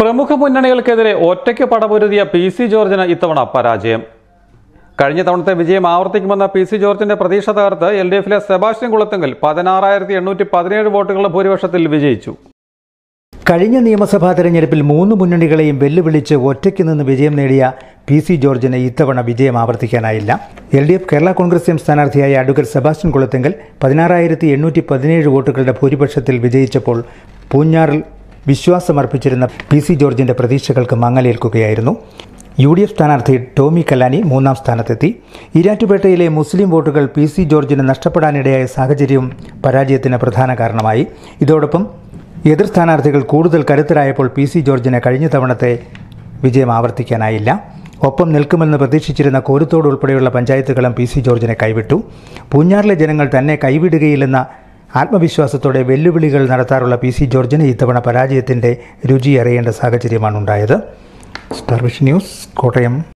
പ്രമുഖ മുന്നണികൾക്കെതിരെ ഒറ്റയ്ക്ക് പടപൊരുതിയ P C ജോർജിന് ഇത്തവണ പരാജയം കഴിഞ്ഞ തവണത്തെ വിജയം ആവർത്തിക്കുമെന്ന പി സി ജോർജിന്റെ പ്രതീക്ഷ തകർത്ത് എൽ ഡി എഫിലെ സെബാസ്റ്റ്യൻ കുളത്തുങ്കൽ പതിനാറായിരത്തി എണ്ണൂറ്റി പതിനേഴ് വോട്ടുകളുടെ ഭൂരിപക്ഷത്തിൽ വിജയിച്ചു കഴിഞ്ഞ നിയമസഭാ തെരഞ്ഞെടുപ്പിൽ മൂന്ന് മുന്നണികളെയും വെല്ലുവിളിച്ച് ഒറ്റയ്ക്ക് നിന്ന് വിജയം നേടിയ പി സി ജോർജിന് ഇത്തവണ വിജയം ആവർത്തിക്കാനായില്ല L D F Kerala Congress M സ്ഥാനാർത്ഥിയായ അഡ്വക്കേറ്റ് സെബാസ്റ്റ്യൻ കുളത്തെങ്കൽ പതിനാറായിരത്തി എണ്ണൂറ്റി പതിനേഴ് വോട്ടുകളുടെ ഭൂരിപക്ഷത്തിൽ വിജയിച്ചപ്പോൾ പൂഞ്ഞാറിൽ വിശ്വാസമർപ്പിച്ചിരുന്ന പി സി ജോർജിന്റെ പ്രതീക്ഷകൾക്ക് മങ്ങലേൽക്കുകയായിരുന്നു യു ഡി എഫ് സ്ഥാനാർത്ഥി ടോമി കല്ലാനി മൂന്നാം സ്ഥാനത്തെത്തി ഈരാറ്റുപേട്ടയിലെ മുസ്ലിം വോട്ടുകൾ പി സി ജോർജിന് നഷ്ടപ്പെടാനിടയായ സാഹചര്യവും പരാജയത്തിന് പ്രധാന കാരണമായി ഇതോടൊപ്പം എതിർ സ്ഥാനാർത്ഥികൾ കൂടുതൽ കരുത്തരായപ്പോൾ പി സി ജോർജിന് കഴിഞ്ഞ തവണത്തെ വിജയം ആവർത്തിക്കാനായില്ല ഒപ്പം നിൽക്കുമെന്ന് പ്രതീക്ഷിച്ചിരുന്ന കോരുത്തോട് ഉൾപ്പെടെയുള്ള പഞ്ചായത്തുകളും പി സി ജോർജിനെ കൈവിട്ടു പൂഞ്ഞാറിലെ ജനങ്ങൾ തന്നെ കൈവിടുകയില്ലെന്ന ആത്മവിശ്വാസത്തോടെ വെല്ലുവിളികൾ നടത്താറുള്ള പി സി ജോർജിന് ഇത്തവണ പരാജയത്തിൻ്റെ രുചി അറിയേണ്ട സാഹചര്യമാണ് ഉണ്ടായത് സ്റ്റാർ വിഷൻ ന്യൂസ് കോട്ടയം